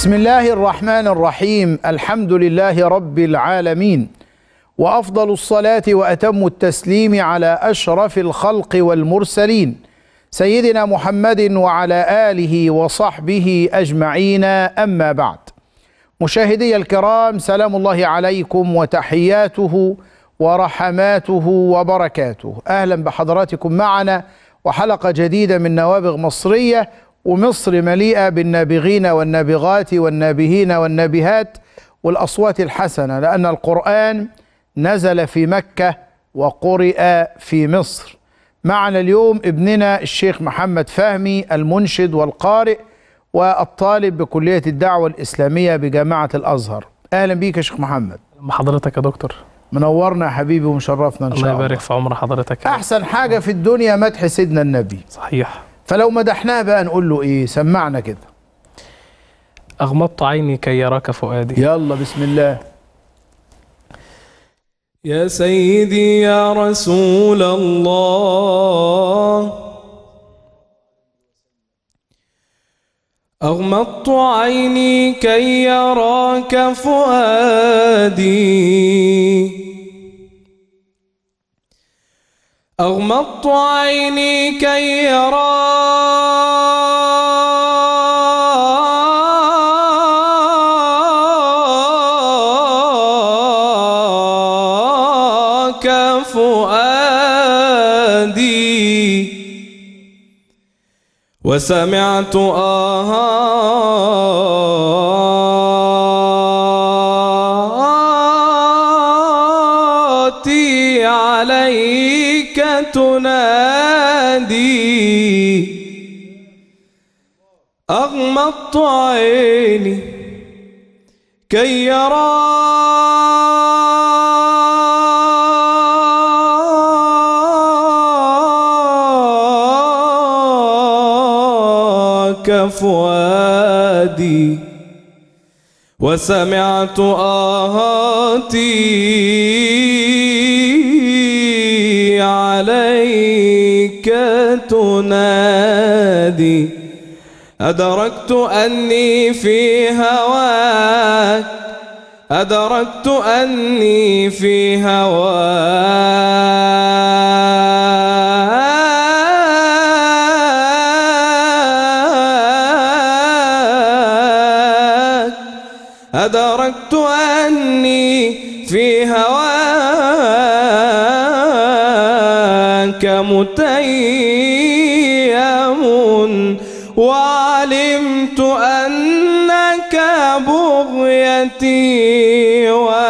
بسم الله الرحمن الرحيم الحمد لله رب العالمين وافضل الصلاه واتم التسليم على اشرف الخلق والمرسلين سيدنا محمد وعلى اله وصحبه اجمعين اما بعد مشاهدي الكرام سلام الله عليكم وتحياته ورحماته وبركاته اهلا بحضراتكم معنا وحلقه جديده من نوابغ مصريه ومصر مليئه بالنابغين والنابغات والنابهين والنابهات والاصوات الحسنه لان القران نزل في مكه وقرئ في مصر معنا اليوم ابننا الشيخ محمد فهمي المنشد والقارئ والطالب بكليه الدعوه الاسلاميه بجامعه الازهر اهلا بيك يا شيخ محمد مع حضرتك يا دكتور منورنا يا حبيبي ومشرفنا ان شاء الله الله يبارك في عمر حضرتك يا رب. احسن حاجه في الدنيا مدح سيدنا النبي صحيح فلو مدحناه بقى نقول له ايه سمعنا كده أغمضت عيني كي يراك فؤادي يلا بسم الله يا سيدي يا رسول الله أغمضت عيني كي يراك فؤادي أغمضت عيني كي يراك فؤادي وسمعت آهاتي عليك تنادي أغمضت عيني كي يراك فؤادي وسمعت آهاتي عليك تنادي أدركت أني في هواك أدركت أني في هواك أدركت أني في هواك متيم وعلمت أنك بغيتي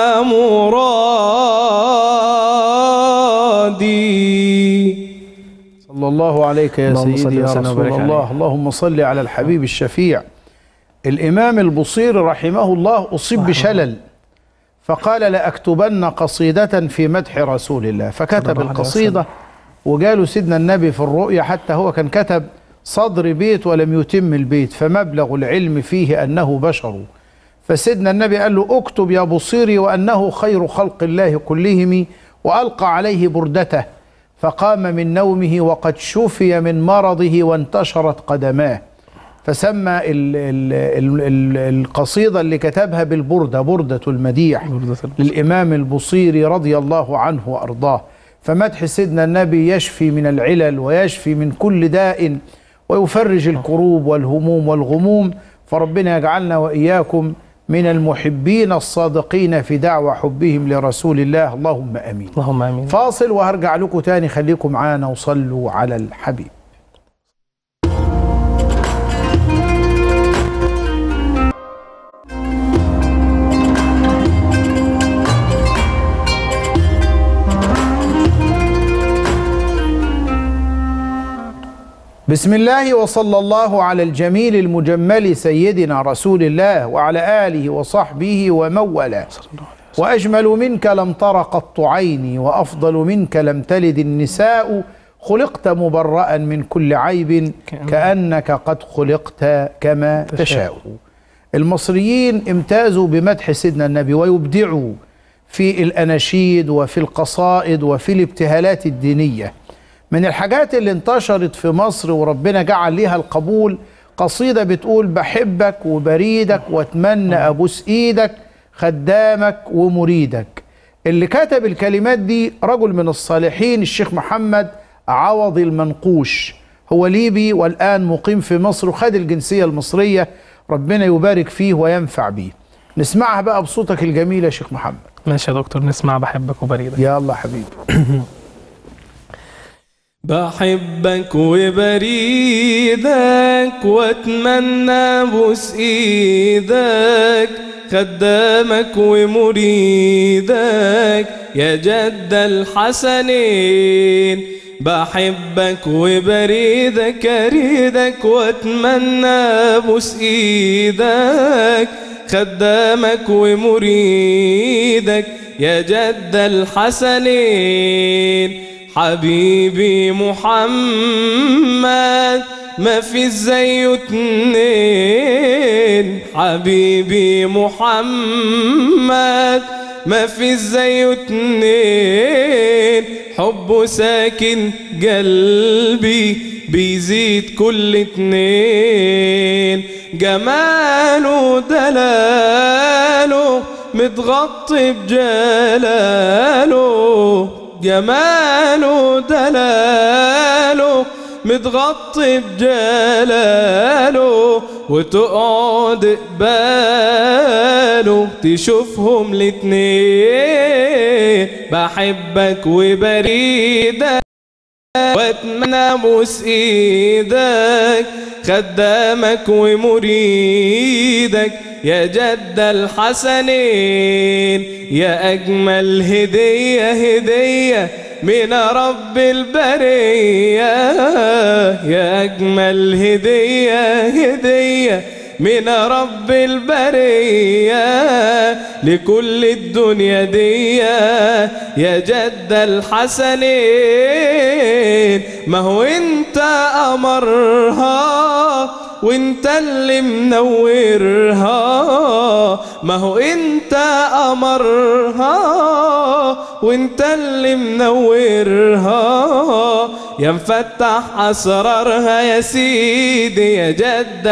ومرادي صلى الله عليك يا اللهم صل سيدي يا وسلم رسول وبارك الله عليه. اللهم صل على الحبيب الشفيع الإمام البصيري رحمه الله أصيب بشلل فقال لأكتبن قصيدة في مدح رسول الله صلى فكتب الله عليه القصيدة وجاله سيدنا النبي في الرؤيا حتى هو كان كتب صدر بيت ولم يتم البيت فمبلغ العلم فيه أنه بشر فسيدنا النبي قال له اكتب يا بصيري وأنه خير خلق الله كلهم وألقى عليه بردته فقام من نومه وقد شفي من مرضه وانتشرت قدماه فسمى ال ال ال ال القصيدة اللي كتبها بالبردة بردة المديح بردة المديح. للإمام البصيري رضي الله عنه وأرضاه فمدح سيدنا النبي يشفي من العلل ويشفي من كل داء ويفرج الكروب والهموم والغموم فربنا يجعلنا وإياكم من المحبين الصادقين في دعوة حبهم لرسول الله اللهم أمين اللهم آمين فاصل وهرجع لكم تاني خليكم معانا وصلوا على الحبيب بسم الله وصلى الله على الجميل المجمل سيدنا رسول الله وعلى آله وصحبه ومن والاه صلى الله عليه وسلم. وأجمل منك لم تر قط عيني وأفضل منك لم تلد النساء خلقت مبرأ من كل عيب كأن- كأنك قد خلقت كما تشاء. تشاء المصريين امتازوا بمدح سيدنا النبي ويبدعوا في الأناشيد وفي القصائد وفي الابتهالات الدينية من الحاجات اللي انتشرت في مصر وربنا جعل ليها القبول قصيدة بتقول بحبك وبريدك واتمنى ابوس ايدك خدامك ومريدك اللي كتب الكلمات دي رجل من الصالحين الشيخ محمد عوض المنقوش هو ليبي والآن مقيم في مصر وخد الجنسية المصرية ربنا يبارك فيه وينفع بيه نسمعها بقى بصوتك الجميل يا شيخ محمد ماشي يا دكتور نسمع بحبك وبريدك يا الله حبيبي بحبك وبريدك واتمنى بوس ايدك خدامك ومريدك يا جد الحسنين بحبك وبريدك اريدك واتمنى بوس ايدك خدامك ومريدك يا جد الحسنين حبيبي محمد ما في زيه اتنين حبيبي محمد ما في زيه اتنين حبه ساكن قلبي بيزيد كل اتنين جماله دلاله متغطي بجلاله جماله دلاله متغطي بجلاله وتقعد قباله تشوفهم الاتنين بحبك وبريدك واتمنى ابوس ايدك خدامك ومريدك يا جد الحسنين يا اجمل هديه هديه من رب البريه يا اجمل هديه هديه من رب البريه لكل الدنيا دي يا جد الحسنين ما هو انت امرها وانت اللي منورها ما هو انت امرها وانت اللي منورها يا مفتح اسرارها يا سيدي يا جد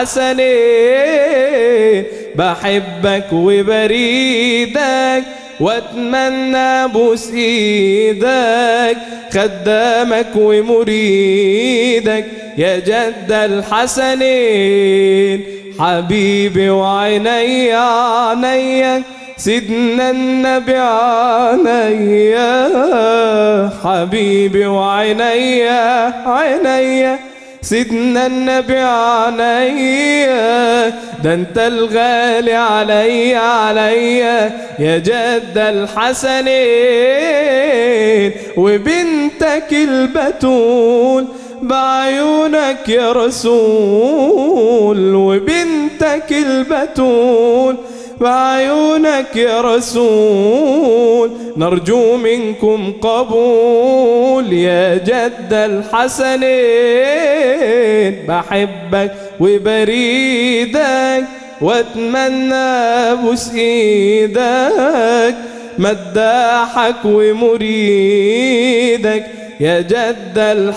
الحسنين بحبك وبريدك واتمنى ابوس ايدك خدامك ومريدك يا جد الحسنين حبيبي وعيني عينيك سيدنا النبي عينيا حبيبي وعيني عيني سيدنا النبي عينيا ده انت الغالي عليا عليا يا جد الحسنين وبنتك البتول بعيونك يا رسول وبنتك البتول بعيونك يا رسول نرجو منكم قبول يا جد الحسنين بحبك وبريدك واتمنى ابوس ايدك مداحك ومريدك يا جد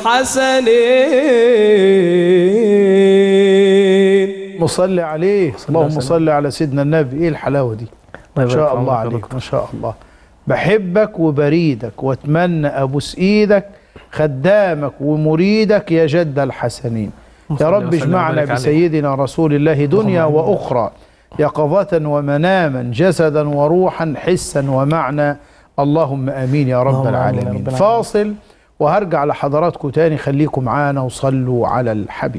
الحسنين مصلي عليه صلى اللهم وسلم. صل على سيدنا النبي ايه الحلاوه دي ما يبارك شاء في الله عمرك يا عليك دكتور. ما شاء الله بحبك وبريدك واتمنى ابوس ايدك خدامك ومريدك يا جد الحسنين يا صلى رب وسلم اجمعنا وبارك عليه. بسيدنا رسول الله دنيا اللهم آمين. واخرى يقظة ومناما جسدا وروحا حسا ومعنى اللهم امين يا رب اللهم آمين يا العالمين رب العالمين. فاصل وهرجع لحضراتكم تاني خليكم معانا وصلوا على الحبيب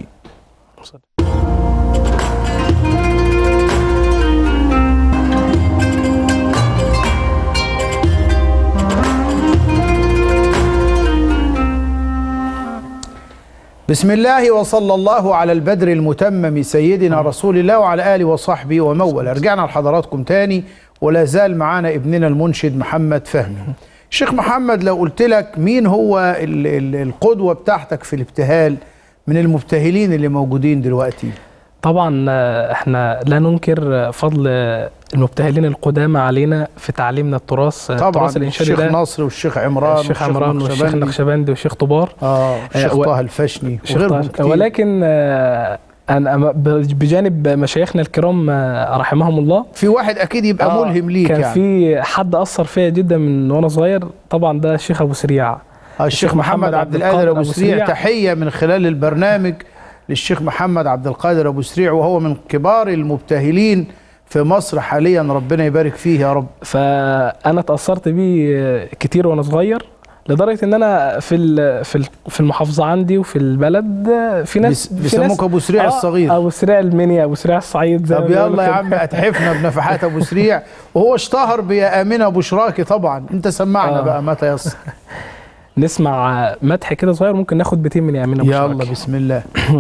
بسم الله وصلى الله على البدر المتمم سيدنا رسول الله وعلى آله وصحبه ومولى رجعنا لحضراتكم تاني ولا زال معانا ابننا المنشد محمد فهمي شيخ محمد لو قلت لك مين هو ال- ال- القدوة بتاعتك في الابتهال من المبتهلين اللي موجودين دلوقتي طبعا آه، احنا لا ننكر آه، فضل آه، المبتهلين القدامى علينا في تعليمنا التراث آه، طبعا التراث الانشادي الشيخ ده نصر والشيخ عمران الشيخ عمران والشيخ النقشبندي. النقشبندي والشيخ طبار اه الشيخ و- طه الفشني الشيخ وغيرهم طه- كتير ولكن آه، انا ب- بجانب مشايخنا الكرام آه، رحمهم الله في واحد اكيد يبقى آه، ملهم ليك كان يعني في حد اثر فيا جدا من وانا صغير طبعا ده الشيخ ابو سريع الشيخ محمد عبد القادر ابو سريع تحيه من خلال البرنامج للشيخ محمد عبد القادر ابو سريع وهو من كبار المبتهلين في مصر حاليا ربنا يبارك فيه يا رب فانا اتاثرت بيه كتير وانا صغير لدرجه ان انا في ال- في ال- في المحافظه عندي وفي البلد في ناس بيس- في بيسموك ناس- ابو سريع آه، الصغير ابو سريع المنيا ابو سريع الصعيد زي ما طب بيقولوا يلا يا كده. عم اتحفنا بنفحات ابو سريع وهو اشتهر بيا امنه بشراكي طبعا انت سمعنا آه. بقى متى يصل نسمع مدح كده صغير ممكن ناخد بيتين من يامين ابو يلا شراكي. بسم الله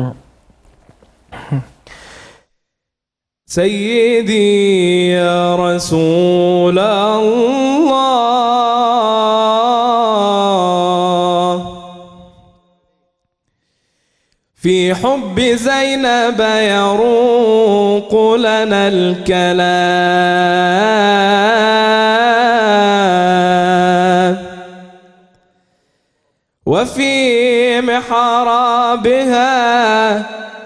سيدي يا رسول الله في حب زينب يروق لنا الكلام وفي محرابها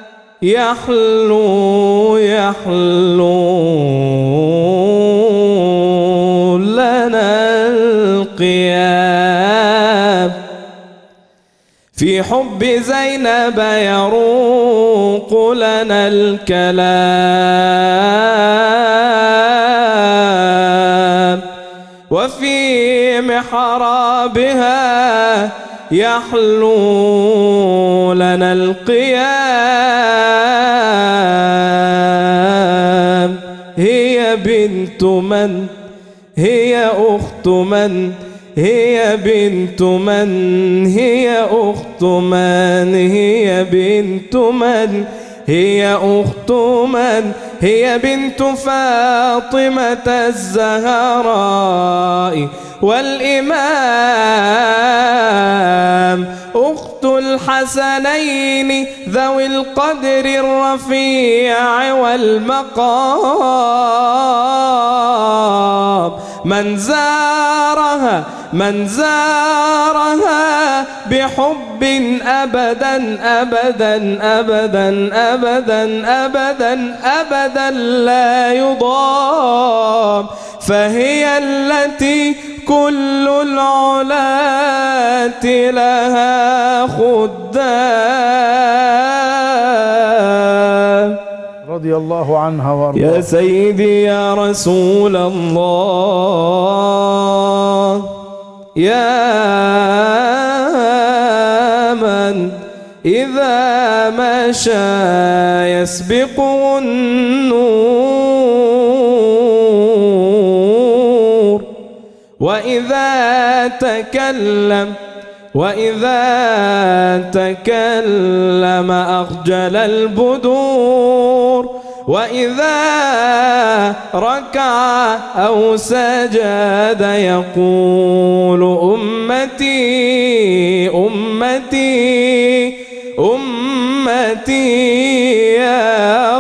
يحلو يحلو لنا القيام في حب زينب يروق لنا الكلام وفي محرابها يحلو لنا القيام هي بنت من هي أخت من هي بنت من هي أخت من هي بنت من هي أخت من هي بنت فاطمة الزهراء والإمام أخت الحسنين ذوي القدر الرفيع والمقام من زارها من زارها بحب أبدا أبدا أبدا أبدا أبدا أبدا لا يضام فهي التي كل العلات لها خدام رضي الله عنها يا وارضاها سيدي يا رسول الله يا من إذا مشى يسبقه النور وإذا تكلم وإذا تكلم أخجل البدور وإذا ركع أو سجد يقول أمتي أمتي أمتي يا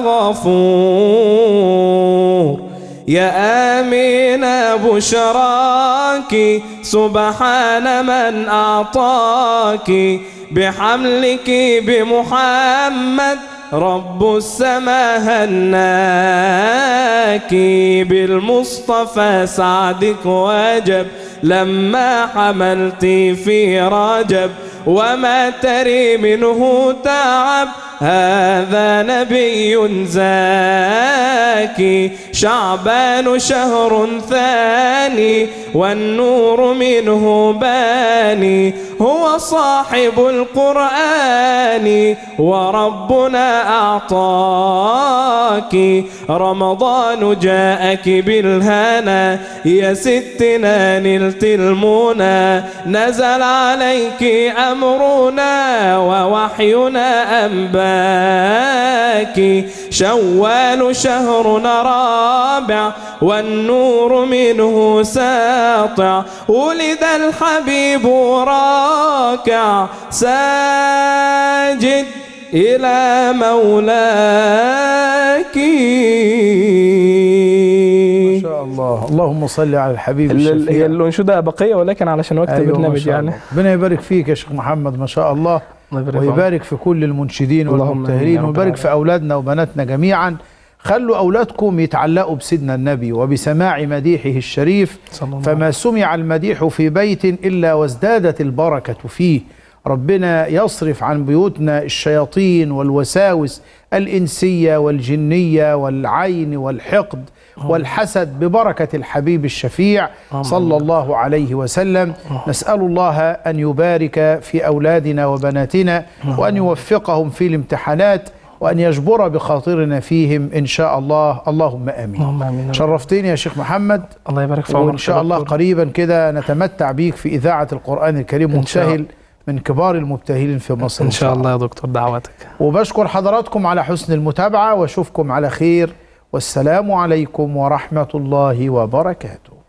غفور يا آمين بشراك سبحان من أعطاك بحملك بمحمد رب السماء هناك بالمصطفى سعدك وجب لما حملت في رجب وما تري منه تعب هذا نبي زاكي شعبان شهر ثاني والنور منه باني هو صاحب القرآن وربنا أعطاك رمضان جاءك بالهنا يا ستنا نلت المنى نزل عليك أمرنا ووحينا أنباك شوال شهرنا رابع والنور منه ساطع ولد الحبيب راكع ساجد إلى مولاك ما شاء الله اللهم صل على الحبيب ال- ال- هي الشفيع الأنشودة بقية ولكن علشان وقت أيوة ما البرنامج شاء يعني الله. ربنا يبارك فيك يا شيخ محمد ما شاء الله الله يبارك في عمرك. ويبارك في كل المنشدين اللهم آمين والمبتهلين يا رب ويبارك في أولادنا وبناتنا جميعا خلوا أولادكم يتعلقوا بسيدنا النبي وبسماع مديحه الشريف صلى الله فما سمع المديح في بيت إلا وازدادت البركة فيه ربنا يصرف عن بيوتنا الشياطين والوساوس الإنسية والجنية والعين والحقد والحسد ببركة الحبيب الشفيع صلى الله عليه وسلم نسأل الله أن يبارك في أولادنا وبناتنا وأن يوفقهم في الامتحانات وأن يجبر بخاطرنا فيهم إن شاء الله اللهم آمين اللهم امين يا رب. شرفتني يا شيخ محمد الله يبارك في عمرك وإن شاء يا الله دكتور. قريبا كده نتمتع بيك في إذاعة القرآن الكريم إن شاء مبتهل من كبار المبتهلين في مصر ان شاء الله يا دكتور دعواتك وبشكر حضراتكم على حسن المتابعة واشوفكم على خير والسلام عليكم ورحمة الله وبركاته